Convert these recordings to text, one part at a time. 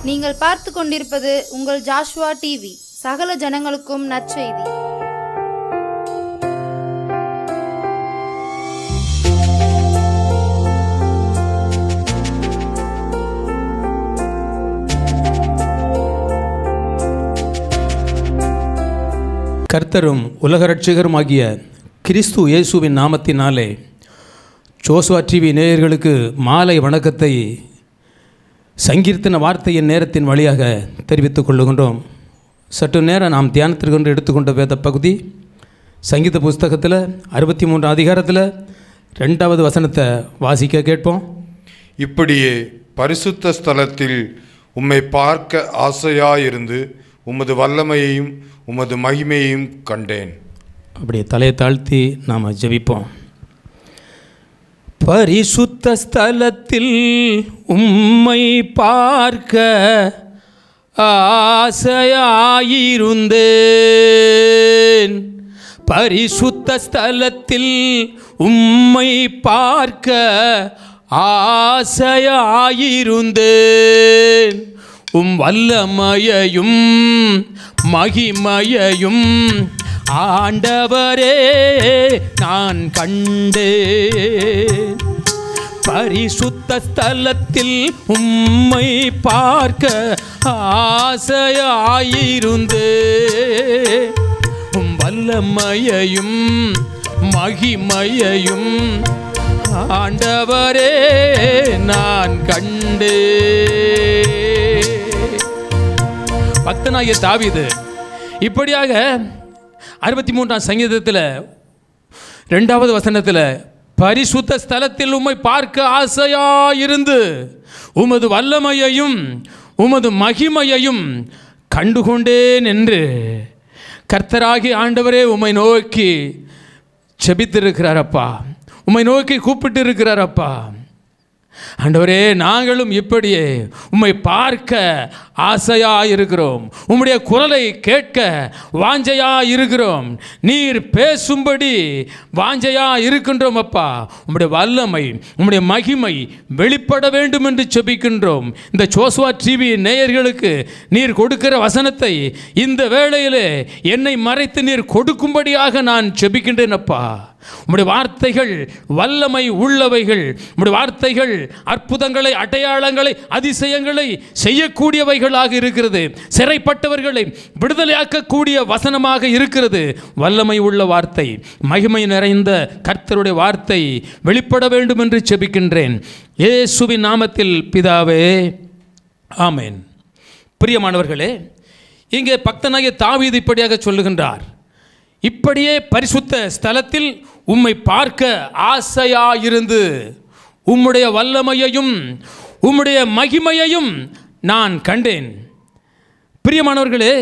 நீங்கள் பார்த்து கொண்டிருப்பது உங்கள் ஜாஷ்வா டிவி சகல ஜனங்களுக்கும் நற்செய்தி கர்த்தரும் உலக ரட்சகருமாகிய கிறிஸ்து இயேசுவின் நாமத்தினாலே ஜோசுவா டிவி நேயர்களுக்கு மாலை வணக்கத்தை சங்கீர்த்தன வார்த்தையின் நேரத்தின் வழியாக தெரிவித்துக் கொள்ளுகின்றோம் சற்று நேரம் நாம் தியானத்திற்கென்று எடுத்துக்கொண்ட வேத பகுதி சங்கீத புஸ்தகத்தில் அறுபத்தி மூன்று அதிகாரத்தில் ரெண்டாவது வசனத்தை வாசிக்க கேட்போம் இப்படியே பரிசுத்த ஸ்தலத்தில் உம்மை பார்க்க ஆசையாயிருந்து உமது வல்லமையையும் உமது மகிமையையும் கண்டேன் அப்படியே தலையை தாழ்த்தி நாம் ஜெபிப்போம் பரிசுத்த ஸ்தலத்தில் உம்மை பார்க்க ஆசையாயிருந்தேன் பரிசுத்த ஸ்தலத்தில் உம்மை பார்க்க ஆசையாயிருந்தேன் உம் வல்லமையையும் மகிமையையும் ஆண்டவரே நான் கண்டேன் பரிசுத்த ஸ்தலத்தில் உம்மை பார்க்க ஆசையாயிருந்தே உம் வல்லமையையும் மகிமையையும் ஆண்டவரே நான் கண்டே பக்தனாகிய தாவீது இப்படியாக அறுபத்தி மூன்றாம் சங்கீதத்தில் ரெண்டாவது வசனத்தில் பரிசுத்த ஸ்தலத்தில் உம்மை பார்க்க ஆசையாயிருந்து உமது வல்லமையையும் உமது மகிமையையும் கண்டுகொண்டேன் என்று கர்த்தராகி ஆண்டவரே உம்மை நோக்கி செபித்திருக்கிறாரப்பா உம்மை நோக்கி கூப்பிட்டு இருக்கிறாரப்பா ஆண்டவரே நாங்களும் இப்படியே உம்மை பார்க்க ஆசையா இருக்கிறோம் உம்முடைய குரலை கேட்க வாஞ்சையா இருக்கிறோம் நீர் பேசும்படி வாஞ்சையா இருக்கின்றோம் அப்பா உம்முடைய வல்லமை உம்முடைய மகிமை வெளிப்பட வேண்டும் என்று செபிக்கின்றோம் இந்த சோஸ்வா டிவி நேயர்களுக்கு நீர் கொடுக்கிற வசனத்தை இந்த வேளையிலே என்னை மறைத்து நீர் கொடுக்கும்படியாக நான் செபிக்கின்றேன் அப்பா உம்முடைய வார்த்தைகள் வல்லமை உள்ளவைகள் உம்முடைய வார்த்தைகள் அற்புதங்களை அடையாளங்களை அதிசயங்களை செய்யக்கூடியவைகளாக இருக்கிறது சிறைப்பட்டவர்களை விடுதலையாக்கக்கூடிய வசனமாக இருக்கிறது வல்லமை உள்ள வார்த்தை மகிமை நிறைந்த கர்த்தருடைய வார்த்தை வெளிப்பட வேண்டும் என்று செபிக்கின்றேன் இயேசுவின் நாமத்தில் பிதாவே ஆமேன் பிரியமானவர்களே இங்கே பக்தனாகிய தாவீது இப்படியாக சொல்லுகின்றார் இப்படியே பரிசுத்த ஸ்தலத்தில் உம்மை பார்க்க ஆசையாயிருந்து உம்முடைய வல்லமையையும் உம்முடைய மகிமையையும் நான் கண்டேன் பிரியமானவர்களே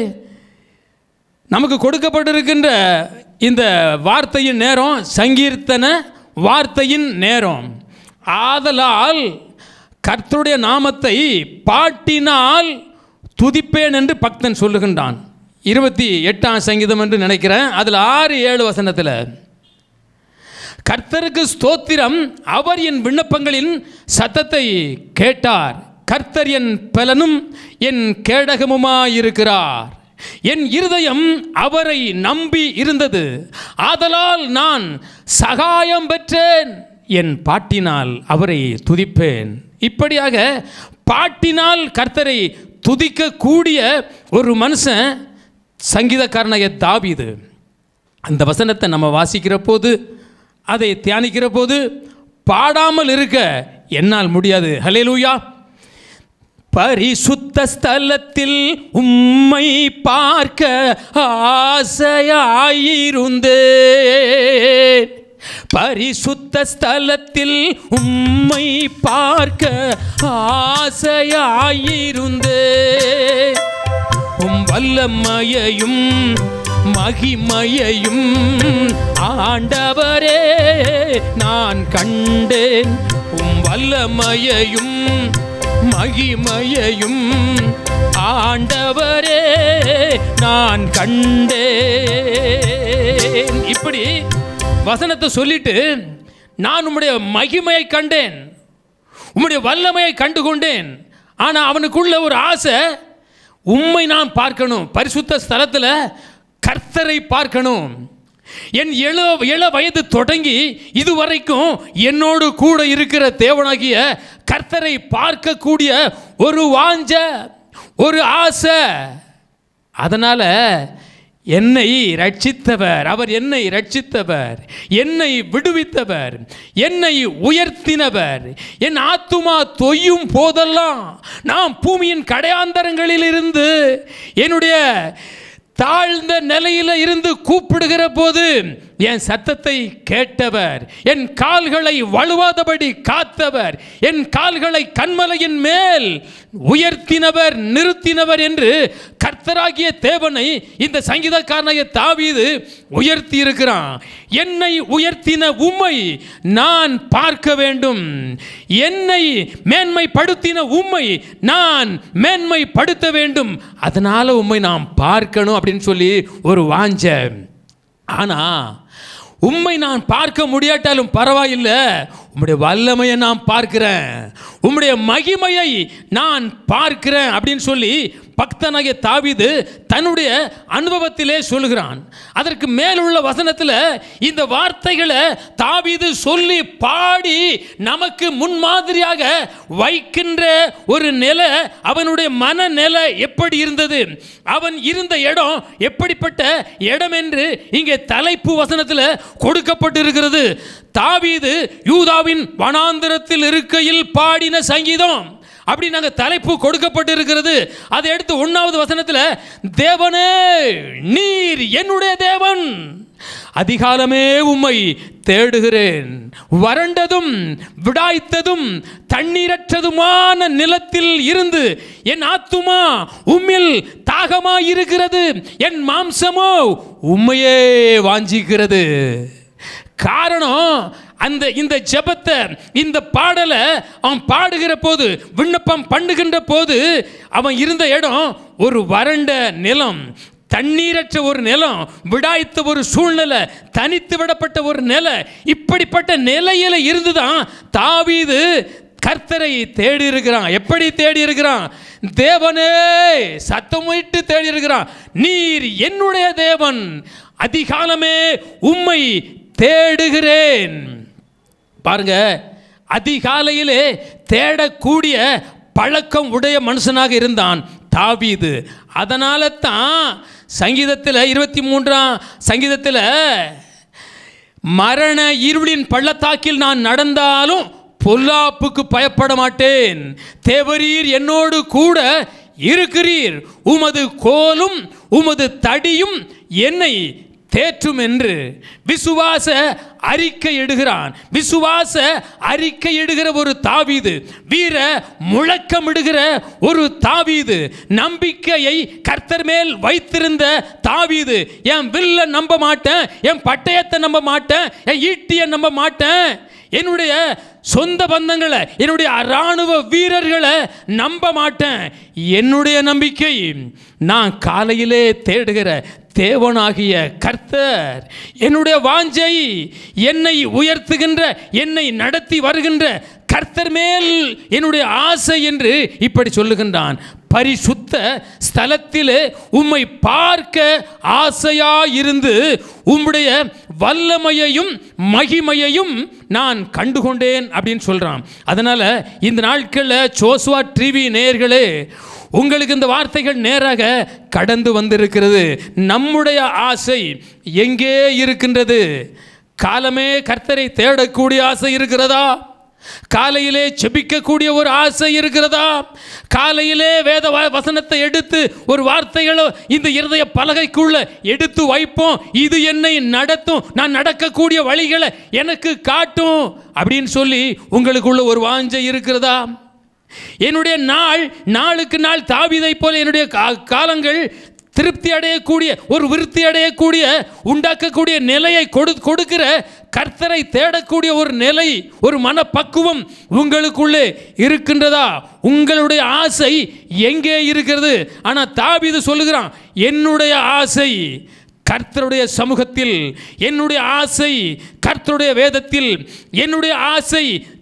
நமக்கு கொடுக்கப்பட்டிருக்கின்ற இந்த வார்த்தையின் நேரம் சங்கீர்த்தன வார்த்தையின் நேரம் ஆதலால் கர்த்தருடைய நாமத்தை பாட்டினால் துதிப்பேன் என்று பக்தன் சொல்லுகின்றான் இருபத்தி எட்டாம் சங்கீதம் என்று நினைக்கிறேன் அதில் ஆறு ஏழு வசனத்தில் கர்த்தருக்கு ஸ்தோத்திரம் அவர் என் விண்ணப்பங்களின் சத்தத்தை கேட்டார் கர்த்தர் என் பலனும் என் கேடகமுமாயிருக்கிறார் என் இருதயம் அவரை நம்பி இருந்தது ஆதலால் நான் சகாயம் பெற்றேன் என் பாட்டினால் அவரை துதிப்பேன் இப்படியாக பாட்டினால் கர்த்தரை துதிக்கக்கூடிய ஒரு மனுஷன் சங்கீதக்காரனாய தாவீது அந்த வசனத்தை நம்ம வாசிக்கிற போது அதை தியானிக்கிற போது பாடாமல் இருக்க என்னால் முடியாது ஹலேலூயா பரிசுத்த ஸ்தலத்தில் உம்மை பார்க்க ஆசையாயிருந்தேன் பரிசுத்த ஸ்தலத்தில் உம்மை பார்க்க ஆசையாயிருந்தேன் உம் வல்லமையையும் மகிமையையும் ஆண்டவரே நான் கண்டேன் உம் வல்லமையையும் மகிமையையும் ஆண்டவரே நான் கண்டேன் இப்படி வசனத்தை சொல்லிட்டு நான் உம்முடைய மகிமையை கண்டேன் உம்முடைய வல்லமையை கண்டு கொண்டேன் ஆனால் அவனுக்குள்ள ஒரு ஆசை உம்மை நான் பார்க்கணும் பரிசுத்த ஸ்தலத்தில் கர்த்தரை பார்க்கணும் என் இள இள வயது தொடங்கி இதுவரைக்கும் என்னோடு கூட இருக்கிற தேவனாகிய கர்த்தரை பார்க்கக்கூடிய ஒரு வாஞ்ச ஒரு ஆசை அதனால் என்னை ரட்சித்தவர் அவர் என்னை ரட்சித்தவர் என்னை விடுவித்தவர் என்னை உயர்த்தினவர் என் ஆத்துமா தொய்யும் போதெல்லாம் நான் பூமியின் கடையாந்தரங்களிலிருந்து என்னுடைய தாழ்ந்த நிலையில இருந்து கூப்பிடுகிற போது என் சத்தத்தை கேட்டவர் என் கால்களை வழுவாதபடி காத்தவர் என் கால்களை கண்மலையின் மேல் உயர்த்தினவர் நிறுத்தினவர் என்று கர்த்தராகிய தேவனை இந்த சங்கீதக்காரனாகிய தாவீது உயர்த்தி இருக்கிறான் என்னை உயர்த்தின உம்மை நான் பார்க்க வேண்டும் என்னை மேன்மைப்படுத்தின உம்மை நான் மேன்மைப்படுத்த வேண்டும் அதனால உம்மை நாம் பார்க்கணும் அப்படின்னு சொல்லி ஒரு வாஞ்ச ஆனா உம்மை நான் பார்க்க முடியாட்டாலும் பரவாயில்லை உம்முடைய வல்லமையை நான் பார்க்கிறேன் உம்முடைய மகிமையை நான் பார்க்கிறேன் அப்படின்னு சொல்லி பக்தனாகிய தாவீது தன்னுடைய அனுபவத்திலே சொல்கிறான் அதற்கு மேலுள்ள வசனத்தில் இந்த வார்த்தைகளை தாவீது சொல்லி பாடி நமக்கு முன்மாதிரியாக வைக்கின்ற ஒரு நிலை அவனுடைய மனநிலை எப்படி இருந்தது அவன் இருந்த இடம் எப்படிப்பட்ட இடம் என்று இங்கே தலைப்பு வசனத்தில் கொடுக்கப்பட்டிருக்கிறது தாவீது யூதாவின் வனாந்திரத்தில் இருக்கையில் பாடின சங்கீதம் அப்படி நாங்கள் தலைப்பு கொடுக்கப்பட்டு இருக்கிறது அதை எடுத்து ஒன்றாவது வசனத்தில் தேவனே நீர் என்னுடைய தேவன் அதிகாலமே உம்மை தேடுகிறேன் வறண்டதும் விடாய்த்ததும் தண்ணீரற்றதுமான நிலத்தில் இருந்து என் ஆத்துமா உம்மில் தாகமாயிருக்கிறது என் மாம்சமோ உம்மையே வாஞ்சிக்கிறது காரணம் அந்த இந்த ஜெபத்தை இந்த பாடலை அவன் பாடுகிற போது விண்ணப்பம் பண்ணுகின்ற போது அவன் இருந்த இடம் ஒரு வறண்ட நிலம் தண்ணீரற்ற ஒரு நிலம் விடாய்த்த ஒரு சூழ்நிலை தனித்து விடப்பட்ட ஒரு நிலை இப்படிப்பட்ட நிலையில இருந்துதான் தாவீது கர்த்தரை தேடி இருக்கிறான் எப்படி தேடி இருக்கிறான் தேவனே சத்தமிட்டு தேடி இருக்கிறான் நீர் என்னுடைய தேவன் அதிகாலமே உம்மை தேடுகிறேன் பாருங்க அதிகாலையிலே தேடக்கூடிய பழக்கம் உடைய மனுஷனாக இருந்தான் தாவீது அதனால தான் சங்கீதத்தில் இருபத்தி மூன்றாம் சங்கீதத்தில் மரண இருளின் பள்ளத்தாக்கில் நான் நடந்தாலும் பொல்லாப்புக்கு பயப்பட மாட்டேன் தேவரீர் என்னோடு கூட இருக்கிறீர் உமது கோலும் உமது தடியும் என்னை தேற்றும் என்று விசுவாச அறிக்கை இடுகிறான் விசுவாச அறிக்கை இடுகிற ஒரு தாவீது வீர முழக்கமிடுகிற ஒரு தாவீது நம்பிக்கையை கர்த்தர் மேல் வைத்திருந்த தாவீது என் வில்ல நம்ப மாட்டேன் என் பட்டயத்தை நம்ப மாட்டேன் என் ஈட்டியை நம்ப மாட்டேன் என்னுடைய சொந்த பந்தங்களை என்னுடைய இராணுவ வீரர்களை நம்ப மாட்டேன் என்னுடைய நம்பிக்கை நான் காலையிலே தேடுகிற தேவனாகிய கர்த்தர் என்னுடைய வாஞ்சை என்னை உயர்த்துகின்ற என்னை நடத்தி வருகின்ற கர்த்தர் மேல் என்னுடைய ஆசை என்று இப்படி சொல்லுகின்றான் பரிசுத்த ஸ்தலத்திலே உம்மை பார்க்க ஆசையாயிருந்து உம்முடைய வல்லமையையும் மகிமையையும் நான் கண்டுகொண்டேன் அப்படின்னு சொல்கிறான் அதனால் இந்த நாட்களில் சோசுவா டிவி நேயர்களே உங்களுக்கு இந்த வார்த்தைகள் நேராக கடந்து வந்திருக்கிறது நம்முடைய ஆசை எங்கே இருக்கின்றது காலமே கர்த்தரை தேடக்கூடிய ஆசை இருக்கிறதா காலையிலே செபிக்கக்கூடிய ஒரு ஆசை இருக்கிறதா காலையிலே வேத வ- வசனத்தை எடுத்து ஒரு வார்த்தைகளோ இந்த இருதய பலகைக்குள்ள எடுத்து வைப்போம் இது என்னை நடத்தும் நான் நடக்கக்கூடிய வழிகளை எனக்கு காட்டும் அப்படின்னு சொல்லி உங்களுக்குள்ள ஒரு வாஞ்சை இருக்கிறதா என்னுடைய நாள் நாளுக்கு நாள் தாவிதை போல என்னுடைய கா- காலங்கள் திருப்தி அடையக்கூடிய ஒரு விருத்தி அடையக்கூடிய உண்டாக்கக்கூடிய நிலையை கொடு கொடுக்கிற கர்த்தரை தேடக்கூடிய ஒரு நிலை ஒரு மனப்பக்குவம் உங்களுக்குள்ளே இருக்கின்றதா உங்களுடைய ஆசை எங்கே இருக்கிறது ஆனால் தாவீது சொல்லுகிறான் என்னுடைய ஆசை கர்த்தருடைய சமூகத்தில் என்னுடைய ஆசை கர்த்தருடைய வேதத்தில் என்னுடைய ஆசை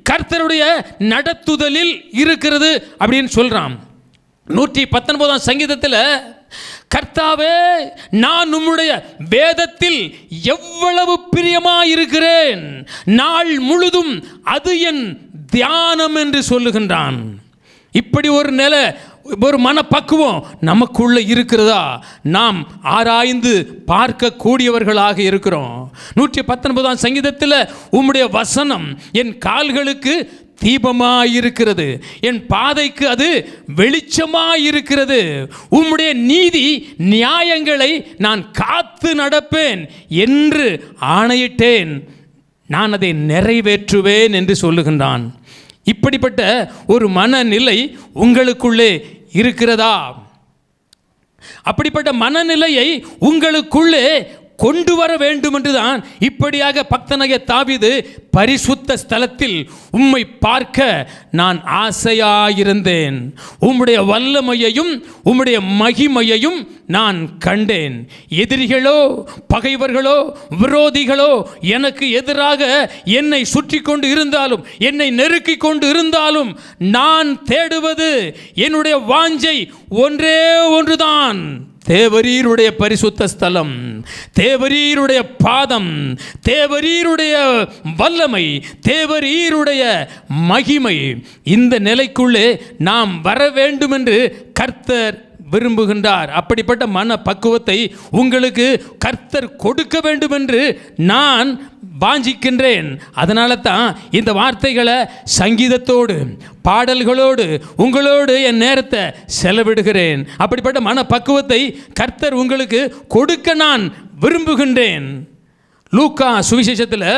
கர்த்தருடைய நடத்துதலில் இருக்கிறது அப்படின்னு சொல்றான் நூற்றி பத்தொன்பதாம் சங்கீதத்தில் கர்த்தாவே நான் உம்முடைய வேதத்தில் எவ்வளவு பிரியமாயிருக்கிறேன் நாள் முழுதும் அது என் தியானம் என்று சொல்லுகின்றான் இப்படி ஒரு நிலை ஒரு மனப்பக்குவம் நமக்குள்ள இருக்கிறதா நாம் ஆராய்ந்து பார்க்கக்கூடியவர்களாக இருக்கிறோம் நூற்றி பத்தொன்பதாம் சங்கீதத்தில் உம்முடைய வசனம் என் கால்களுக்கு தீபமாயிருக்கிறது என் பாதைக்கு அது வெளிச்சமாயிருக்கிறது உம்முடைய நீதி நியாயங்களை நான் காத்து நடப்பேன் என்று ஆணையிட்டேன் நான் அதை நிறைவேற்றுவேன் என்று சொல்லுகின்றான் இப்படிப்பட்ட ஒரு மனநிலை உங்களுக்குள்ளே இருக்கிறதா அப்படிப்பட்ட மனநிலையை உங்களுக்குள்ளே கொண்டு வர வேண்டும் என்றுதான் இப்படியாக பக்தனாகிய தாவீது பரிசுத்த ஸ்தலத்தில் உம்மை பார்க்க நான் ஆசையாயிருந்தேன் உம்முடைய வல்லமையையும் உம்முடைய மகிமையையும் நான் கண்டேன் எதிரிகளோ பகைவர்களோ விரோதிகளோ எனக்கு எதிராக என்னை சுற்றி கொண்டு இருந்தாலும் என்னை நெருக்கி கொண்டு இருந்தாலும் நான் தேடுவது என்னுடைய வாஞ்சை ஒன்றே ஒன்றுதான் தேவரீருடைய பரிசுத்த ஸ்தலம் தேவரீருடைய பாதம் தேவரீருடைய வல்லமை தேவரீருடைய மகிமை இந்த நிலைக்குள்ளே நாம் வர வேண்டும் என்று கர்த்தர் விரும்புகின்றார் அப்படிப்பட்ட மன பக்குவத்தை உங்களுக்கு கர்த்தர் கொடுக்க வேண்டும் என்று நான் வாஞ்சிக்கின்றேன் அதனால தான் இந்த வார்த்தைகளை சங்கீதத்தோடு பாடல்களோடு உங்களோடு என் நேரத்தை செலவிடுகிறேன் அப்படிப்பட்ட மன பக்குவத்தை கர்த்தர் உங்களுக்கு கொடுக்க நான் விரும்புகின்றேன் லூக்கா சுவிசேஷத்தில்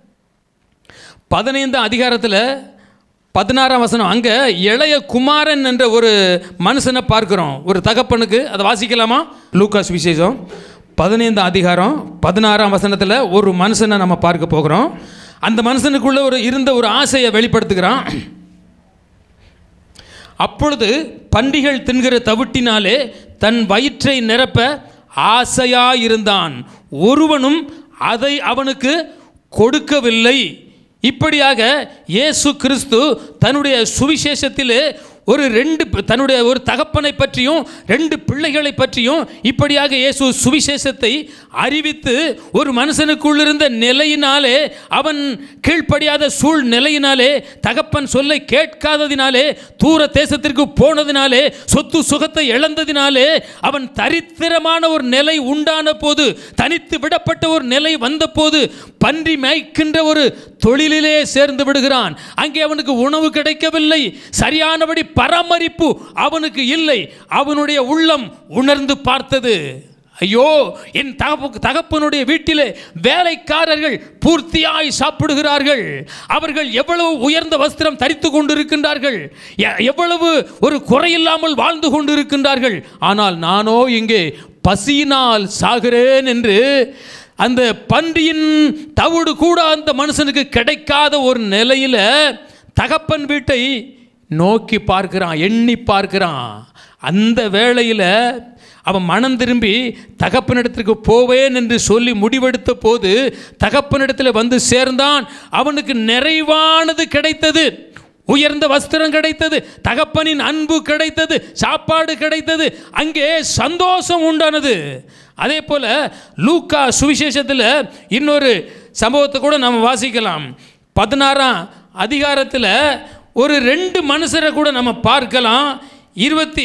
பதினைந்தாம் அதிகாரத்தில் பதினாறாம் வசனம் அங்கே இளைய குமாரன் என்ற ஒரு மனுஷனை பார்க்கிறோம் ஒரு தகப்பனுக்கு அதை வாசிக்கலாமா லூக்காஸ் விசேஷம் பதினைந்தாம் அதிகாரம் பதினாறாம் வசனத்தில் ஒரு மனுஷனை நம்ம பார்க்க போகிறோம் அந்த மனுஷனுக்குள்ள ஒரு இருந்த ஒரு ஆசையை வெளிப்படுத்துகிறான் அப்பொழுது பண்டிகள் தின்கிற தவிட்டினாலே தன் வயிற்றை நிரப்ப ஆசையாயிருந்தான் ஒருவனும் அதை அவனுக்கு கொடுக்கவில்லை இப்படியாக இயேசு கிறிஸ்து தன்னுடைய சுவிசேஷத்திலே ஒரு ரெண்டு தன்னுடைய ஒரு தகப்பனை பற்றியும் ரெண்டு பிள்ளைகளை பற்றியும் இப்படியாக இயேசு சுவிசேஷத்தை அறிவித்து ஒரு மனுஷனுக்குள்ளிருந்த நிலையினாலே அவன் கீழ்ப்படியாத சூழ்நிலையினாலே தகப்பன் சொல்லை கேட்காததினாலே தூர தேசத்திற்கு போனதினாலே சொத்து சுகத்தை இழந்ததினாலே அவன் தரித்திரமான ஒரு நிலை உண்டான போது தனித்து விடப்பட்ட ஒரு நிலை வந்தபோது பன்றி மேய்க்கின்ற ஒரு தொழிலிலே சேர்ந்து விடுகிறான் அங்கே அவனுக்கு உணவு கிடைக்கவில்லை சரியானபடி பராமரிப்பு அவனுக்கு இல்லை அவனுடைய உள்ளம் உணர்ந்து பார்த்தது ஐயோ என் தகப்பு தகப்பனுடைய வீட்டிலே வேலைக்காரர்கள் பூர்த்தியாய் சாப்பிடுகிறார்கள் அவர்கள் எவ்வளவு உயர்ந்த வஸ்திரம் தரித்து கொண்டிருக்கின்றார்கள் எ- எவ்வளவு ஒரு குறையில்லாமல் வாழ்ந்து கொண்டிருக்கின்றார்கள் ஆனால் நானோ இங்கே பசியினால் சாகிறேன் என்று அந்த பன்றியின் தவிடு கூட அந்த மனுஷனுக்கு கிடைக்காத ஒரு நிலையில் தகப்பன் வீட்டை நோக்கி பார்க்கிறான் எண்ணி பார்க்கிறான் அந்த வேளையில் அவன் மனம் திரும்பி தகப்பனிடத்திற்கு போவேன் என்று சொல்லி முடிவெடுத்த போது தகப்பனிடத்தில் வந்து சேர்ந்தான் அவனுக்கு நிறைவானது கிடைத்தது உயர்ந்த வஸ்திரம் கிடைத்தது தகப்பனின் அன்பு கிடைத்தது சாப்பாடு கிடைத்தது அங்கே சந்தோஷம் உண்டானது அதே போல லூக்கா சுவிசேஷத்தில் இன்னொரு சம்பவத்தை கூட நம்ம வாசிக்கலாம் பதினாறாம் அதிகாரத்தில் ஒரு ரெண்டு மனுஷரை கூட நம்ம பார்க்கலாம் இருபத்தி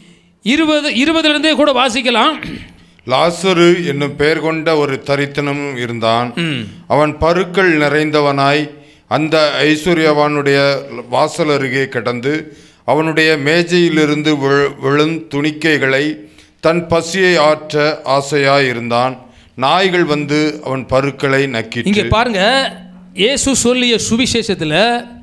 இருபது இருபதுலேருந்தே கூட வாசிக்கலாம் லாசரு என்னும் பெயர் கொண்ட ஒரு தரித்தனமும் இருந்தான் அவன் பருக்கள் நிறைந்தவனாய் அந்த ஐஸ்வர்யவானுடைய வாசல் அருகே கிடந்து அவனுடைய மேஜையிலிருந்து விழு விழும் துணிக்கைகளை தன் பசியை ஆற்ற ஆசையாயிருந்தான் நாய்கள் வந்து அவன் பருக்களை இங்கே நக்கிற்று பாருங்க இயேசு சொல்லிய சுவிசேஷத்தில்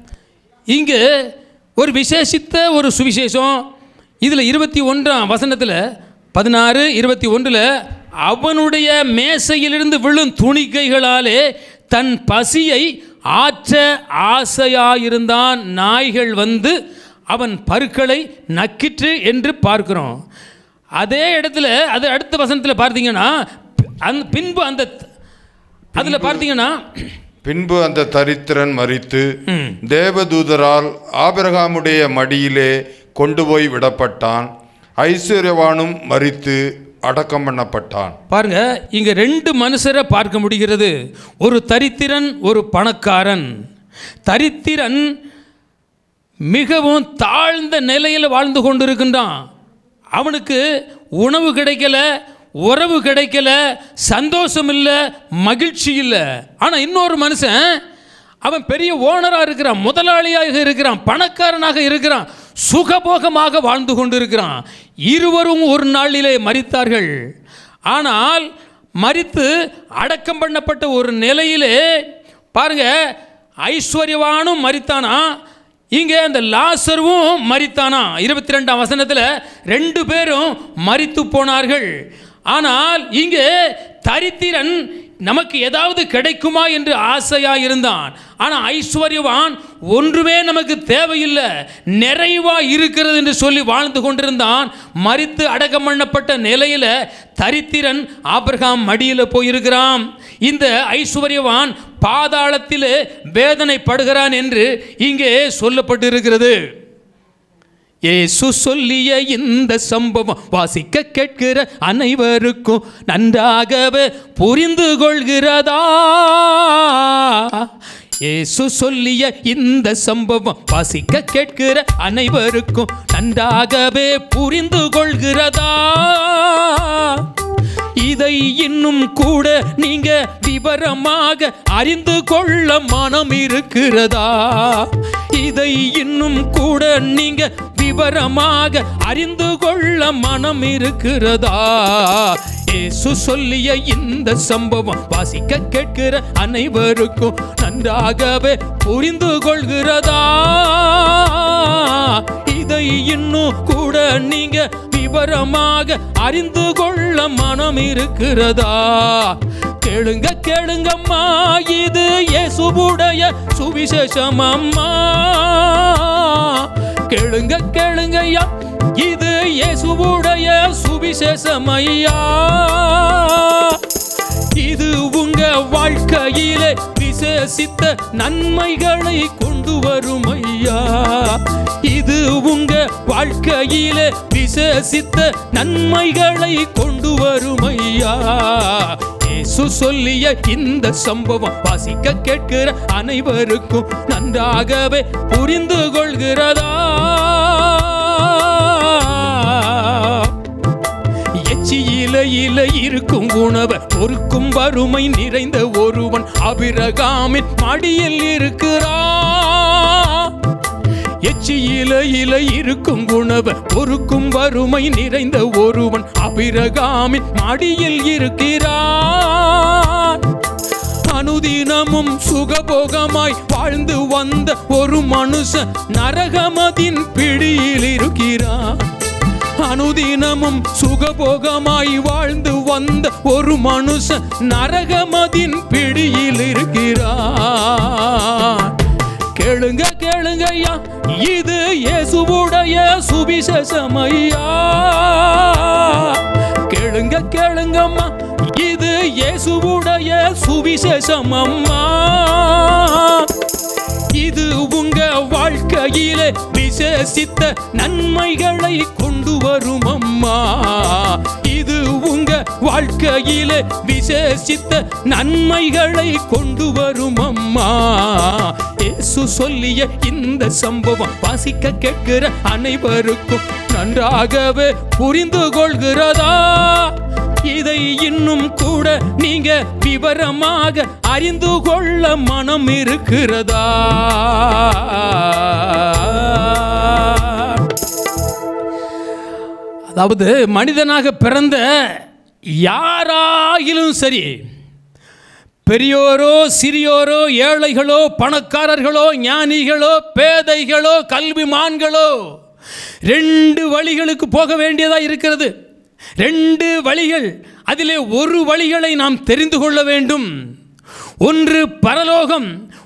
இங்கே ஒரு விசேஷித்த ஒரு சுவிசேஷம் இதில் இருபத்தி ஒன்றாம் வசனத்தில் பதினாறு இருபத்தி ஒன்றில் அவனுடைய மேசையிலிருந்து விழும் துணிக்கைகளாலே தன் பசியை ஆற்ற ஆசையாயிருந்தான் நாய்கள் வந்து அவன் பருக்களை நக்கிற்று என்று பார்க்கிறோம் அதே இடத்துல அது அடுத்த வசனத்தில் பார்த்தீங்கன்னா அந்த பின்பு அந்த அதில் பார்த்தீங்கன்னா பின்பு அந்த தரித்திரன் மரித்து தேவதூதரால் ஆபிரகாமுடைய மடியிலே கொண்டு போய் விடப்பட்டான் ஐஸ்வர்யவானும் மரித்து அடக்கம் பண்ணப்பட்டான் பாருங்க இங்க ரெண்டு மனுஷரை பார்க்க முடிகிறது ஒரு தரித்திரன் ஒரு பணக்காரன் தரித்திரன் மிகவும் தாழ்ந்த நிலையில் வாழ்ந்து கொண்டிருக்கின்றான் அவனுக்கு உணவு கிடைக்கல உறவு கிடைக்கல சந்தோஷம் இல்லை மகிழ்ச்சி இல்லை ஆனால் இன்னொரு மனுஷன் அவன் பெரிய ஓனராக இருக்கிறான் முதலாளியாக இருக்கிறான் பணக்காரனாக இருக்கிறான் சுகபோகமாக வாழ்ந்து கொண்டிருக்கிறான் இருவரும் ஒரு நாளிலே மரித்தார்கள் ஆனால் மரித்து அடக்கம் பண்ணப்பட்ட ஒரு நிலையிலே பாருங்க ஐஸ்வர்யவானும் மரித்தானா இங்கே அந்த லாசருவும் மரித்தானா இருபத்தி ரெண்டாம் வசனத்தில் ரெண்டு பேரும் மரித்து போனார்கள் ஆனால் இங்கே தரித்திரன் நமக்கு ஏதாவது கிடைக்குமா என்று ஆசையா இருந்தான் ஆனால் ஐஸ்வர்யவான் ஒன்றுமே நமக்கு தேவையில்லை நிறைவா இருக்கிறது என்று சொல்லி வாழ்ந்து கொண்டிருந்தான் மரித்து அடக்கம் பண்ணப்பட்ட நிலையில தரித்திரன் ஆபிரகாம் மடியில் போயிருக்கிறான் இந்த ஐஸ்வர்யவான் பாதாளத்திலே வேதனைப்படுகிறான் என்று இங்கே சொல்லப்பட்டிருக்கிறது இயேசு சொல்லிய இந்த சம்பவம் வாசிக்க கேட்கிற அனைவருக்கும் நன்றாகவே புரிந்து கொள்கிறதா இயேசு சொல்லிய இந்த சம்பவம் வாசிக்க கேட்கிற அனைவருக்கும் நன்றாகவே புரிந்து கொள்கிறதா இதை இன்னும் கூட நீங்க விவரமாக அறிந்து கொள்ள மனம் இருக்கிறதா இதை இன்னும் கூட நீங்க விவரமாக அறிந்து கொள்ள மனம் இருக்கிறதா இயேசு சொல்லிய இந்த சம்பவம் வாசிக்க கேட்கிற அனைவருக்கும் நன்றாகவே புரிந்து கொள்கிறதா இதை இன்னும் கூட நீங்க விவரமாக அறிந்து கொள்ள மனம் இருக்கிறதா கேளுங்க கேளுங்கம்மா இது இயேசுவுடைய சுவிசேஷம் அம்மா கேளுங்க கேளுங்க ஐயா இது இயேசுவுடைய சுவிசேஷம் ஐயா இது உங்க வாழ்க்கையிலே விசேஷித்த நன்மைகளை கொண்டு வரும் ஐயா இது உங்க வாழ்க்கையிலே விசேஷித்த நன்மைகளை கொண்டு வரும் ஐயா இயேசு சொல்லிய இந்த சம்பவம் வாசிக்க கேட்கிற அனைவருக்கும் நன்றாகவே புரிந்து கொள்கிறதா எச்சியில இல இருக்கும் உணவை பொறுக்கும் வறுமை நிறைந்த ஒருவன் அபிரகாமின் மடியில் இருக்கிறான் எச்சியில இல இருக்கும் உணவை பொறுக்கும் வறுமை நிறைந்த ஒருவன் அபிரகாமின் மடியில் இருக்கிறான் அனுதினமும் சுகபோகமாய் வாழ்ந்து வந்த ஒரு மனுஷன் நரகமதின் பிடியில் இருக்கிறான் அனுதினமும் சுகபோகமாய் வாழ்ந்து வந்த ஒரு மனுஷன் நரகமதின் பிடியில் இருக்கிறான் கேளுங்க கேளுங்க ஐயா இது இயேசுவுடைய சுவிசேஷம் ஐயா கேளுங்க கேளுங்கம்மா இது இயேசுவுடைய சுவிசேஷம் அம்மா இது உங்க வாழ்க்கையிலே விசேஷித்த நன்மைகளை கொண்டு வரும் அம்மா இது உங்க வாழ்க்கையிலே விசேஷித்த நன்மைகளை கொண்டு வரும் அம்மா இயேசு சொல்லிய இந்த சம்பவம் வாசிக்க கேட்கிற அனைவருக்கும் நன்றாகவே புரிந்து கொள்கிறதா இதை இன்னும் கூட நீங்க விவரமாக அறிந்து கொள்ள மனம் இருக்கிறதா அதாவது மனிதனாக பிறந்த யாராயிலும் சரி பெரியோரோ சிறியோரோ ஏழைகளோ பணக்காரர்களோ ஞானிகளோ பேதைகளோ கல்விமான்களோ ரெண்டு வழிகளுக்கு போக வேண்டியதாக இருக்கிறது ரெண்டு வழிகள் அதிலே ஒரு வழிகளை நாம் தெரிந்து கொள்ள வேண்டும் ஒன்று பரலோகம்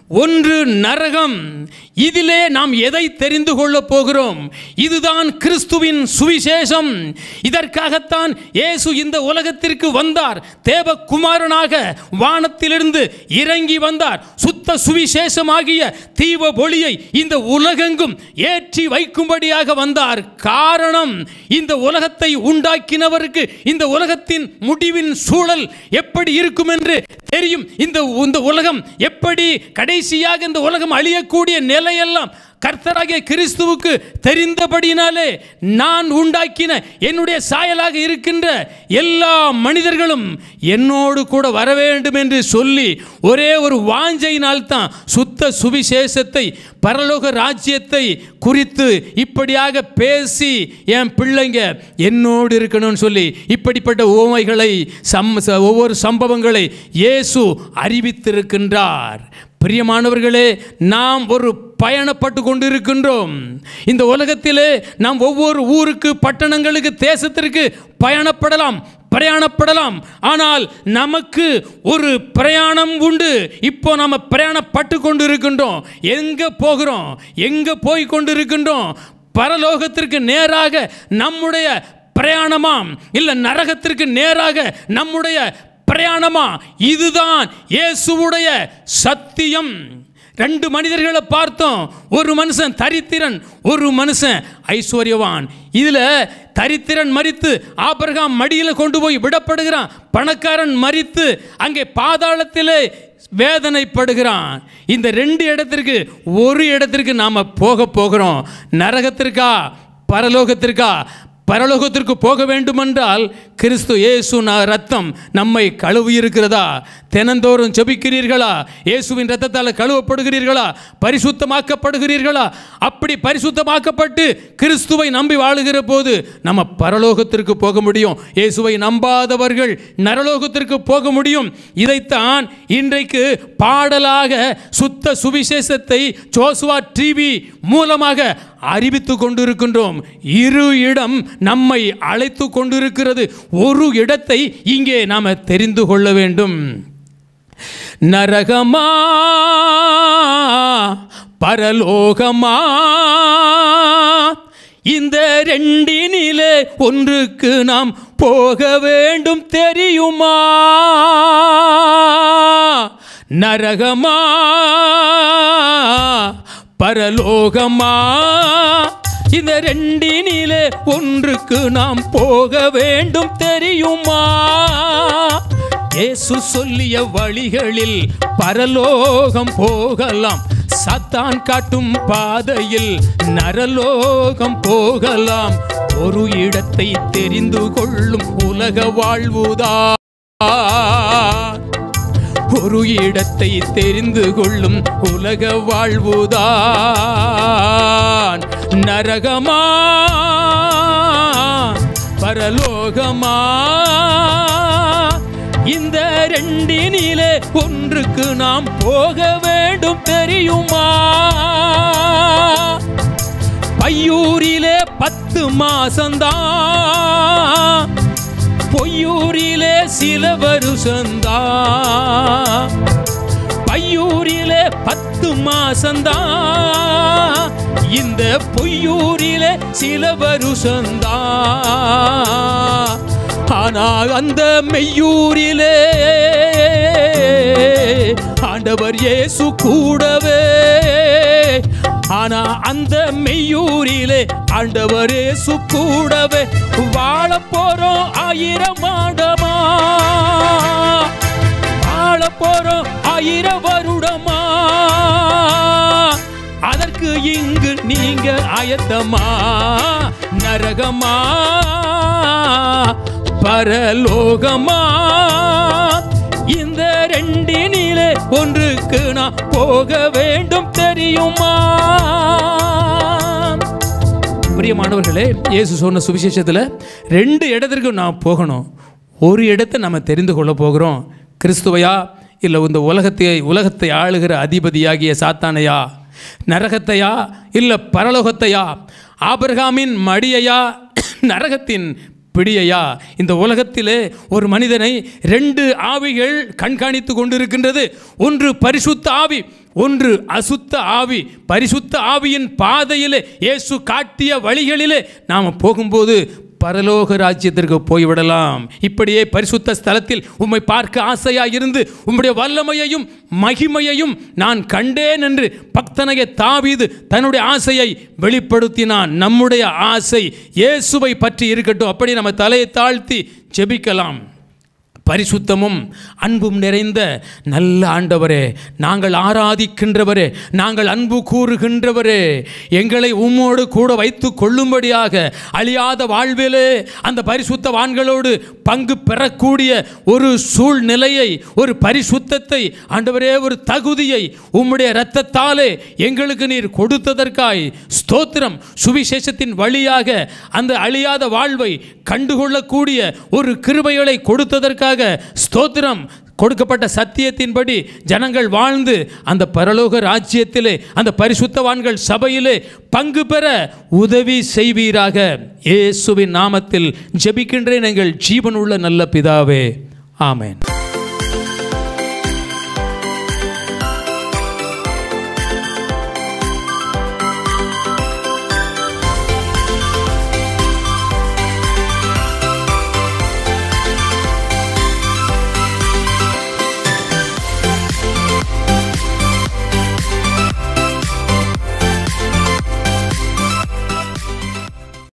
ஒன்று நரகம் இதிலே நாம் எதை தெரிந்து கொள்ளப் போகிறோம் இதுதான் கிறிஸ்துவின் சுவிசேஷம் இதற்காகத்தான் இயேசு இந்த உலகத்திற்கு வந்தார் தேவகுமாரனாக வானத்திலிருந்து இறங்கி வந்தார் சுத்த சுவிசேஷமாகிய தீவ ஒளியை இந்த உலகெங்கும் ஏற்றி வைக்கும்படியாக வந்தார் காரணம் இந்த உலகத்தை உண்டாக்கினவருக்கு இந்த உலகத்தின் முடிவின் சூழல் எப்படி இருக்கும் என்று தெரியும் இந்த இந்த உலகம் எப்படி கடைசியாக இந்த உலகம் அழியக்கூடிய நிலையெல்லாம் கர்த்தராகிய கிறிஸ்துவுக்கு தெரிந்தபடியினாலே நான் உண்டாக்கின என்னுடைய சாயலாக இருக்கின்ற எல்லா மனிதர்களும் என்னோடு கூட வர வேண்டும் என்று சொல்லி ஒரே ஒரு வாஞ்சையினால் தான் சுத்த சுவிசேஷத்தை பரலோக ராஜ்யத்தை குறித்து இப்படியாக பேசி என் பிள்ளைங்க என்னோடு இருக்கணும்னு சொல்லி இப்படிப்பட்ட ஓமைகளை சம் ச- ஒவ்வொரு சம்பவங்களை இயேசு அறிவித்திருக்கின்றார் பிரியமானவர்களே நாம் ஒரு பயணப்பட்டு கொண்டிருக்கின்றோம் இந்த உலகத்திலே நாம் ஒவ்வொரு ஊருக்கு பட்டணங்களுக்கு தேசத்திற்கு பயணப்படலாம் பிரயாணப்படலாம் ஆனால் நமக்கு ஒரு பிரயாணம் உண்டு இப்போ நம்ம பிரயாணப்பட்டு கொண்டு இருக்கின்றோம் எங்கே போகிறோம் எங்கே போய் கொண்டு இருக்கின்றோம் பரலோகத்திற்கு நேராக நம்முடைய பிரயாணமாம் இல்லை நரகத்திற்கு நேராக நம்முடைய பிரயாணமா இதுதான் இயேசுவுடைய சத்தியம் ரெண்டு மனிதர்களை பார்த்தோம் ஒரு மனுஷன் தரித்திரன் ஒரு மனுஷன் ஐஸ்வர்யவான் இதில் தரித்திரன் மரித்து ஆபிரகாம் மடியில் கொண்டு போய் விடப்படுகிறான் பணக்காரன் மரித்து அங்கே பாதாளத்திலே வேதனைப்படுகிறான் இந்த ரெண்டு இடத்திற்கு ஒரு இடத்திற்கு நாம் போக போகிறோம் நரகத்திற்கா பரலோகத்திற்கா பரலோகத்திற்கு போக வேண்டுமென்றால் கிறிஸ்து இயேசு ந- ரத்தம் நம்மை கழுவி இருக்கிறதா தினந்தோறும் ஜெபிக்கிறீர்களா இயேசுவின் ரத்தத்தால் கழுவப்படுகிறீர்களா பரிசுத்தமாக்கப்படுகிறீர்களா அப்படி பரிசுத்தமாக்கப்பட்டு கிறிஸ்துவை நம்பி வாழுகிற போது நம்ம பரலோகத்திற்கு போக முடியும் இயேசுவை நம்பாதவர்கள் நரலோகத்திற்கு போக முடியும் இதைத்தான் இன்றைக்கு பாடலாக சுத்த சுவிசேஷத்தை ஜோசுவா டிவி மூலமாக அறிவித்து கொண்டிருக்கின்றோம் இரு இடம் நம்மை அழைத்து கொண்டிருக்கிறது ஒரு இடத்தை இங்கே நாம் தெரிந்து கொள்ள வேண்டும் நரகமா பரலோகமா இந்த ரெண்டினிலே ஒன்றுக்கு நாம் போக வேண்டும் தெரியுமா நரகமா பரலோகமா இந்த ரெண்டினிலே ஒன்றுக்கு நாம் போக வேண்டும் தெரியுமா இயேசு சொல்லிய வழிகளில் பரலோகம் போகலாம் சத்தான் காட்டும் பாதையில் நரலோகம் போகலாம் ஒரு இடத்தை தெரிந்து கொள்ளும் உலக வாழ்வுதான் ஒரு இடத்தை தெரிந்து கொள்ளும் உலக வாழ்வுதான் நரகமா பரலோகமா இந்த ரெண்டினிலே ஒன்றுக்கு நாம் போக வேண்டும் தெரியுமா பையூரிலே பத்து மாசந்தான் பொய்யூரிலே சில வருஷந்தா பையூரிலே பத்து மாசந்தா இந்த பொய்யூரிலே சில வருஷந்தா ஆனா அந்த மெய்யூரிலே ஆண்டவர் இயேசு கூடவே ஆனா அந்த மெய்யூரிலே ஆண்டவர் இயேசு கூடவே வாழ போறோம் ஆயிரம் ஆண்டமா வாழ போறோம் ஆயிரம் வருடமா அதற்கு இங்கு நீங்க ஆயத்தமா நரகமா பரலோகமா இந்த ரெண்டினிலே ஒன்றுக்கு நான் போக வேண்டும் தெரியுமா பிரியமானவர்களே இயேசு சொன்ன சுவிசேஷத்தில் ரெண்டு இடத்திற்கு நாம் போகணும் ஒரு இடத்தை நம்ம தெரிந்து கொள்ள போகிறோம் கிறிஸ்துவையா இல்லை இந்த உலகத்தை உலகத்தை ஆளுகிற அதிபதியாகிய சாத்தானையா நரகத்தையா இல்லை பரலோகத்தையா ஆபிரகாமின் மடியையா நரகத்தின் பிடியையா இந்த உலகத்திலே ஒரு மனிதனை ரெண்டு ஆவிகள் கண்காணித்து கொண்டிருக்கின்றது ஒன்று பரிசுத்த ஆவி ஒன்று அசுத்த ஆவி பரிசுத்த ஆவியின் பாதையிலே இயேசு காட்டிய வழிகளிலே நாம் போகும்போது பரலோக ராஜ்யத்திற்கு போய்விடலாம் இப்படியே பரிசுத்த ஸ்தலத்தில் உம்மை பார்க்க ஆசையாக இருந்து உம்முடைய வல்லமையையும் மகிமையையும் நான் கண்டேன் என்று பக்தனைய தாவீது தன்னுடைய ஆசையை வெளிப்படுத்தினான் நம்முடைய ஆசை இயேசுவை பற்றி இருக்கட்டும் அப்படி நம்ம தலையை தாழ்த்தி ஜெபிக்கலாம் பரிசுத்தமும் அன்பும் நிறைந்த நல்ல ஆண்டவரே நாங்கள் ஆராதிக்கின்றவரே நாங்கள் அன்பு கூறுகின்றவரே எங்களை உம்மோடு கூட வைத்து கொள்ளும்படியாக அழியாத வாழ்விலே அந்த பரிசுத்தவான்களோடு பங்கு பெறக்கூடிய ஒரு சூழ்நிலையை ஒரு பரிசுத்தத்தை ஆண்டவரே ஒரு தகுதியை உம்முடைய இரத்தத்தாலே எங்களுக்கு நீர் கொடுத்ததற்காய் ஸ்தோத்திரம் சுவிசேஷத்தின் வழியாக அந்த அழியாத வாழ்வை கண்டுகொள்ளக்கூடிய ஒரு கிருபைகளை கொடுத்ததற்காக ஸ்தோத்திரம் கொடுக்கப்பட்ட சத்தியத்தின்படி ஜனங்கள் வாழ்ந்து அந்த பரலோக ராஜ்யத்திலே அந்த பரிசுத்தவான்கள் சபையிலே பங்கு பெற உதவி செய்வீராக இயேசுவின் நாமத்தில் ஜெபிக்கின்றேன் எங்கள் ஜீவனுள்ள நல்ல பிதாவே ஆமென்